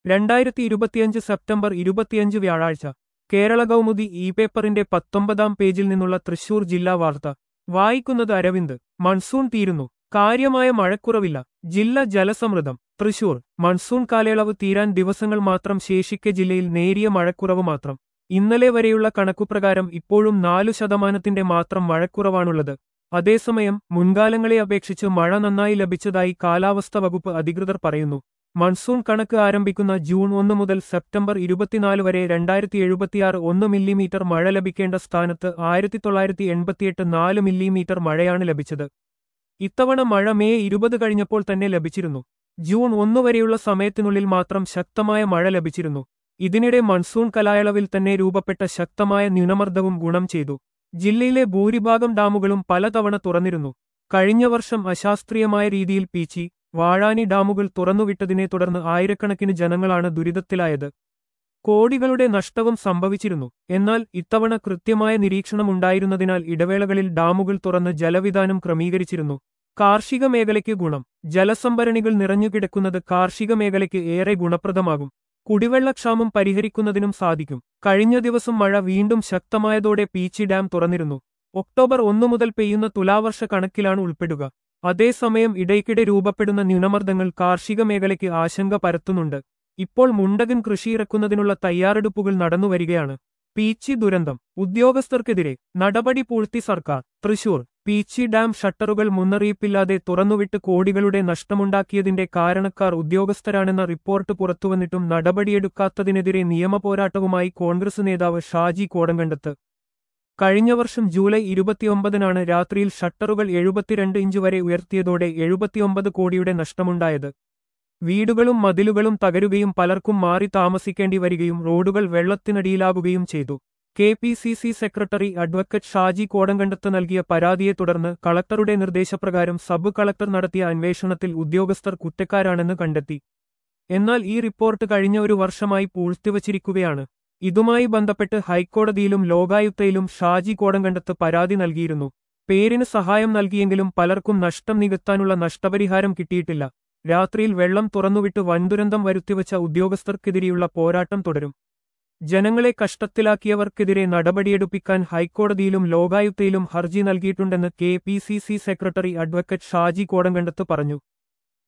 രണ്ടായിരത്തി ഇരുപത്തിയഞ്ച് സെപ്റ്റംബർ ഇരുപത്തിയഞ്ച് വ്യാഴാഴ്ച കേരള കൗമുദി ഇ പേപ്പറിന്റെ പത്തൊമ്പതാം പേജിൽ നിന്നുള്ള തൃശൂർ ജില്ലാ വാർത്ത വായിക്കുന്നത് അരവിന്ദ് മൺസൂൺ തീരുന്നു കാര്യമായ മഴക്കുറവില്ല ജില്ല ജലസമൃദ്ധം തൃശൂർ മൺസൂൺ കാലയളവ് തീരാൻ ദിവസങ്ങൾ മാത്രം ശേഷിക്കെ ജില്ലയിൽ നേരിയ മഴക്കുറവ് മാത്രം ഇന്നലെ വരെയുള്ള കണക്കുപ്രകാരം ഇപ്പോഴും നാലു ശതമാനത്തിന്റെ മാത്രം മഴക്കുറവാണുള്ളത് അതേസമയം മുൻകാലങ്ങളെ അപേക്ഷിച്ച് മഴ നന്നായി ലഭിച്ചതായി കാലാവസ്ഥ വകുപ്പ് അധികൃതർ പറയുന്നു മൺസൂൺ കണക്ക് ആരംഭിക്കുന്ന ജൂൺ ഒന്ന് മുതൽ സെപ്റ്റംബർ ഇരുപത്തിനാല് വരെ രണ്ടായിരത്തി എഴുപത്തിയാറ് ഒന്ന് മില്ലിമീറ്റർ മഴ ലഭിക്കേണ്ട സ്ഥാനത്ത് ആയിരത്തി തൊള്ളായിരത്തി എൺപത്തിയെട്ട് നാല് മില്ലിമീറ്റർ മഴയാണ് ലഭിച്ചത് ഇത്തവണ മഴ മെയ് ഇരുപത് കഴിഞ്ഞപ്പോൾ തന്നെ ലഭിച്ചിരുന്നു ജൂൺ ഒന്ന് വരെയുള്ള സമയത്തിനുള്ളിൽ മാത്രം ശക്തമായ മഴ ലഭിച്ചിരുന്നു ഇതിനിടെ മൺസൂൺ കലായളവിൽ തന്നെ രൂപപ്പെട്ട ശക്തമായ ന്യൂനമർദ്ദവും ഗുണം ചെയ്തു ജില്ലയിലെ ഭൂരിഭാഗം ഡാമുകളും പലതവണ തുറന്നിരുന്നു കഴിഞ്ഞ വർഷം അശാസ്ത്രീയമായ രീതിയിൽ പീച്ചി വാഴാനി ഡാമുകൾ തുറന്നുവിട്ടതിനെ തുടർന്ന് ആയിരക്കണക്കിന് ജനങ്ങളാണ് ദുരിതത്തിലായത് കോടികളുടെ നഷ്ടവും സംഭവിച്ചിരുന്നു എന്നാൽ ഇത്തവണ കൃത്യമായ നിരീക്ഷണമുണ്ടായിരുന്നതിനാൽ ഇടവേളകളിൽ ഡാമുകൾ തുറന്ന് ജലവിധാനം ക്രമീകരിച്ചിരുന്നു കാർഷിക മേഖലയ്ക്ക് ഗുണം ജലസംഭരണികൾ നിറഞ്ഞുകിടക്കുന്നത് കാർഷിക മേഖലയ്ക്ക് ഏറെ ഗുണപ്രദമാകും കുടിവെള്ളക്ഷാമം പരിഹരിക്കുന്നതിനും സാധിക്കും കഴിഞ്ഞ ദിവസം മഴ വീണ്ടും ശക്തമായതോടെ പീച്ചി ഡാം തുറന്നിരുന്നു ഒക്ടോബർ ഒന്നു മുതൽ പെയ്യുന്ന തുലാവർഷ കണക്കിലാണ് ഉൾപ്പെടുക അതേസമയം ഇടയ്ക്കിടെ രൂപപ്പെടുന്ന ന്യൂനമർദ്ദങ്ങൾ കാർഷിക മേഖലയ്ക്ക് ആശങ്ക പരത്തുന്നുണ്ട് ഇപ്പോൾ മുണ്ടകൻ കൃഷി ഇറക്കുന്നതിനുള്ള തയ്യാറെടുപ്പുകൾ നടന്നുവരികയാണ് പീച്ചി ദുരന്തം ഉദ്യോഗസ്ഥർക്കെതിരെ നടപടി പൂഴ്ത്തി സർക്കാർ തൃശൂർ പീച്ചി ഡാം ഷട്ടറുകൾ മുന്നറിയിപ്പില്ലാതെ തുറന്നുവിട്ട് കോടികളുടെ നഷ്ടമുണ്ടാക്കിയതിന്റെ കാരണക്കാർ ഉദ്യോഗസ്ഥരാണെന്ന റിപ്പോർട്ട് പുറത്തുവന്നിട്ടും നടപടിയെടുക്കാത്തതിനെതിരെ നിയമപോരാട്ടവുമായി കോൺഗ്രസ് നേതാവ് ഷാജി കോടങ്കണ്ടത്ത് കഴിഞ്ഞ വർഷം ജൂലൈ ഇരുപത്തിയൊമ്പതിനാണ് രാത്രിയിൽ ഷട്ടറുകൾ എഴുപത്തിരണ്ട് ഇഞ്ച് വരെ ഉയർത്തിയതോടെ എഴുപത്തിയൊമ്പത് കോടിയുടെ നഷ്ടമുണ്ടായത് വീടുകളും മതിലുകളും തകരുകയും പലർക്കും മാറി താമസിക്കേണ്ടി വരികയും റോഡുകൾ വെള്ളത്തിനടിയിലാകുകയും ചെയ്തു K P C C secretary advocate Shaji Kodankandath നൽകിയ പരാതിയെ തുടർന്ന് കളക്ടറുടെ നിർദ്ദേശപ്രകാരം സബ് കളക്ടർ നടത്തിയ അന്വേഷണത്തിൽ ഉദ്യോഗസ്ഥർ കുറ്റക്കാരാണെന്ന് കണ്ടെത്തി എന്നാൽ ഈ റിപ്പോർട്ട് കഴിഞ്ഞ ഒരു വർഷമായി പൂഴ്ത്തിവച്ചിരിക്കുകയാണ് ഇതുമായി ബന്ധപ്പെട്ട് ഹൈക്കോടതിയിലും ലോകായുക്തയിലും ഷാജി കോടങ്കണ്ടത്ത് പരാതി നൽകിയിരുന്നു പേരിന് സഹായം നൽകിയെങ്കിലും പലർക്കും നഷ്ടം നികത്താനുള്ള നഷ്ടപരിഹാരം കിട്ടിയിട്ടില്ല രാത്രിയിൽ വെള്ളം തുറന്നുവിട്ട് വൻദുരന്തം വരുത്തിവച്ച ഉദ്യോഗസ്ഥർക്കെതിരെയുള്ള പോരാട്ടം തുടരും ജനങ്ങളെ കഷ്ടത്തിലാക്കിയവർക്കെതിരെ നടപടിയെടുപ്പിക്കാൻ ഹൈക്കോടതിയിലും ലോകായുക്തയിലും ഹർജി നൽകിയിട്ടുണ്ടെന്ന് K P C C secretary advocate Shaji Kodankandath പറഞ്ഞു